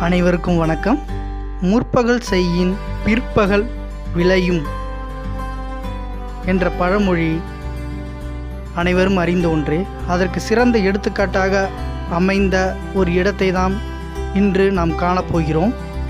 அனைவருக்கும் வணக்கம் முற்பகல் செய்யின் பிற்பகல் விளையும் என்ற பழமொழி அனைவரும் அறிந்த ஒன்றே அதற்கு சிறந்த எடுத்துக்காட்டாக அமைந்த ஒரு இடத்தை தான் இன்று நாம் காணப்போகிறோம்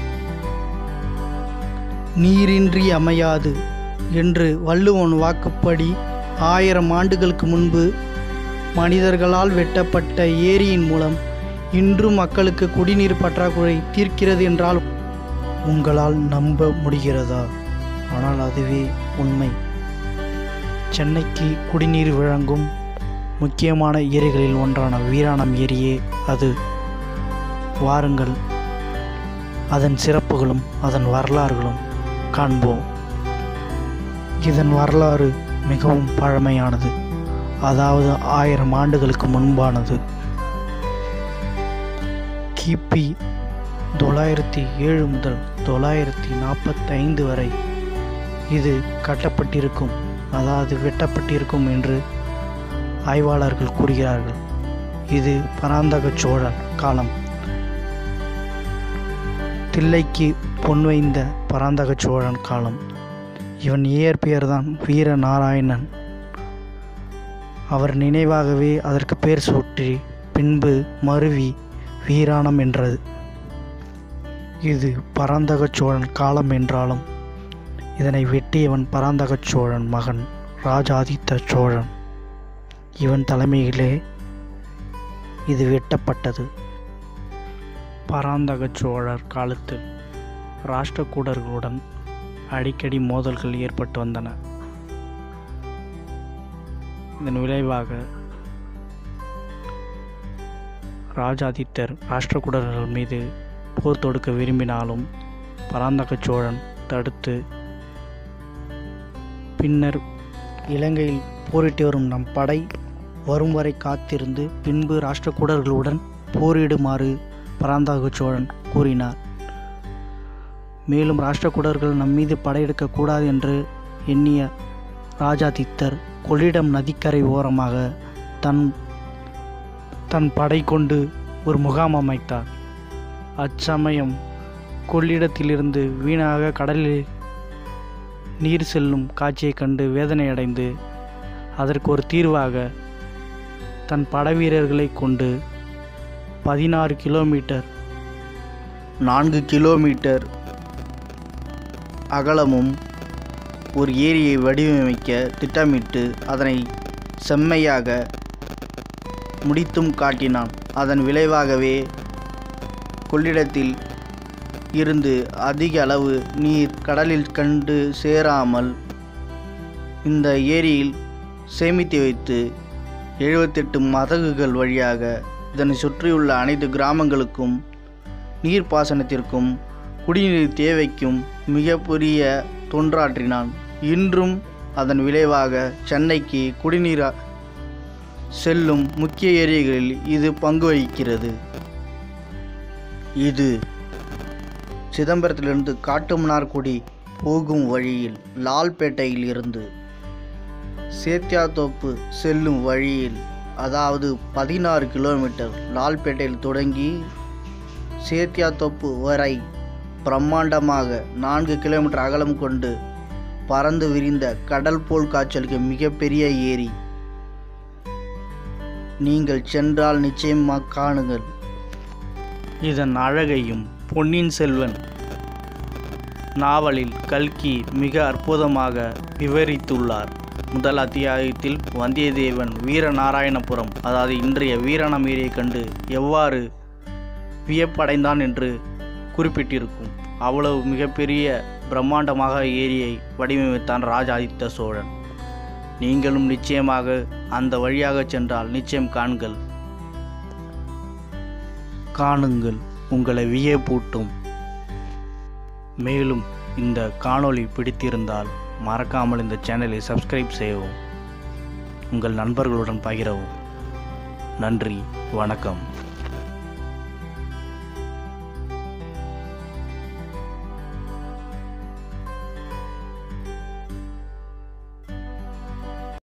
நீரின்றி அமையாது என்று வள்ளுவன் வாக்குப்படி ஆயிரம் ஆண்டுகளுக்கு முன்பு மனிதர்களால் வெட்டப்பட்ட ஏரியின் மூலம் இன்றும் மக்களுக்கு குடிநீர் பற்றாக்குறை தீர்க்கிறது என்றால் உங்களால் நம்ப முடிகிறதா ஆனால் அதுவே உண்மை சென்னைக்கு குடிநீர் வழங்கும் முக்கியமான ஏரிகளில் ஒன்றான வீராணம் ஏரியே அது வாருங்கள் அதன் சிறப்புகளும் அதன் வரலாறுகளும் காண்போம் இதன் வரலாறு மிகவும் பழமையானது அதாவது ஆயிரம் ஆண்டுகளுக்கு முன்பானது கிபி தொள்ளாயிரத்தி ஏழு முதல் தொள்ளாயிரத்தி நாற்பத்தைந்து வரை இது கட்டப்பட்டிருக்கும் அதாவது வெட்டப்பட்டிருக்கும் என்று ஆய்வாளர்கள் கூறுகிறார்கள் இது பராந்தக சோழன் காலம் தில்லைக்கு பொன் வைந்த பராந்தக சோழன் காலம் இவன் இயற்பெயர்தான் வீர நாராயணன் அவர் நினைவாகவே அதற்கு பெயர் சூட்டி பின்பு மருவி வீராணம் என்றது இது பராந்தக சோழன் காலம் என்றாலும் இதனை வெட்டியவன் பராந்தக சோழன் மகன் ராஜாதித்த சோழன் இவன் தலைமையிலே இது வெட்டப்பட்டது பராந்தக சோழர் காலத்தில் ராஷ்டிரகூடர்களுடன் அடிக்கடி மோதல்கள் ஏற்பட்டு வந்தன இதன் விளைவாக ராஜாதித்தர் ராஷ்டிரகூடர்கள் மீது போர் தொடுக்க விரும்பினாலும் பராந்தக சோழன் தடுத்து பின்னர் இலங்கையில் போரிட்டு வரும் நம் படை வரும் வரை காத்திருந்து பின்பு ராஷ்டிரகூடர்களுடன் போரிடுமாறு பராந்தக சோழன் கூறினார் மேலும் ராஷ்டிரகூடர்கள் நம் மீது படையெடுக்கக்கூடாது என்று எண்ணிய ராஜாதித்தர் கொள்ளிடம் நதிக்கரை ஓரமாக தன் தன் படை கொண்டு ஒரு முகாம் அமைத்தார் அச்சமயம் கொள்ளிடத்திலிருந்து வீணாக கடலில் நீர் செல்லும் காட்சியைக் கண்டு வேதனையடைந்து அதற்கு ஒரு தீர்வாக தன் படவீரர்களை கொண்டு பதினாறு கிலோமீட்டர் நான்கு கிலோமீட்டர் அகலமும் ஒரு ஏரியை வடிவமைக்க திட்டமிட்டு அதனை செம்மையாக முடித்தும் காட்டினான் அதன் விளைவாகவே கொள்ளிடத்தில் இருந்து அதிக அளவு நீர் கடலில் கண்டு சேராமல் இந்த ஏரியில் சேமித்து வைத்து எழுபத்தெட்டு மதகுகள் வழியாக இதனை சுற்றியுள்ள அனைத்து கிராமங்களுக்கும் நீர்ப்பாசனத்திற்கும் குடிநீர் தேவைக்கும் மிகப்பெரிய தொன்றாற்றினான் இன்றும் அதன் விளைவாக சென்னைக்கு குடிநீர் செல்லும் முக்கிய ஏரிகளில் இது பங்கு வகிக்கிறது இது சிதம்பரத்திலிருந்து காட்டுமன்னார்குடி போகும் வழியில் லால்பேட்டையில் இருந்து சேத்தியாத்தோப்பு செல்லும் வழியில் அதாவது பதினாறு கிலோமீட்டர் லால்பேட்டையில் தொடங்கி சேத்தியாத்தோப்பு வரை பிரம்மாண்டமாக நான்கு கிலோமீட்டர் அகலம் கொண்டு பறந்து விரிந்த கடல் போல் காய்ச்சலுக்கு மிகப்பெரிய ஏரி நீங்கள் சென்றால் நிச்சயமாக காணுங்கள் இதன் அழகையும் பொன்னியின் செல்வன் நாவலில் கல்கி மிக அற்புதமாக விவரித்துள்ளார் முதல் அத்தியாயத்தில் வந்தியத்தேவன் வீரநாராயணபுரம் அதாவது இன்றைய வீரணம் ஏரியை கண்டு எவ்வாறு வியப்படைந்தான் என்று குறிப்பிட்டிருக்கும் அவ்வளவு மிகப்பெரிய பிரம்மாண்டமாக ஏரியை வடிவமைத்தான் ராஜாதித்த சோழன் நீங்களும் நிச்சயமாக அந்த வழியாக சென்றால் நிச்சயம் காண்கள் காணுங்கள் உங்களை வியப்பூட்டும் மேலும் இந்த காணொளி பிடித்திருந்தால் மறக்காமல் இந்த சேனலை சப்ஸ்கிரைப் செய்யவும் உங்கள் நண்பர்களுடன் பகிரவும் நன்றி வணக்கம்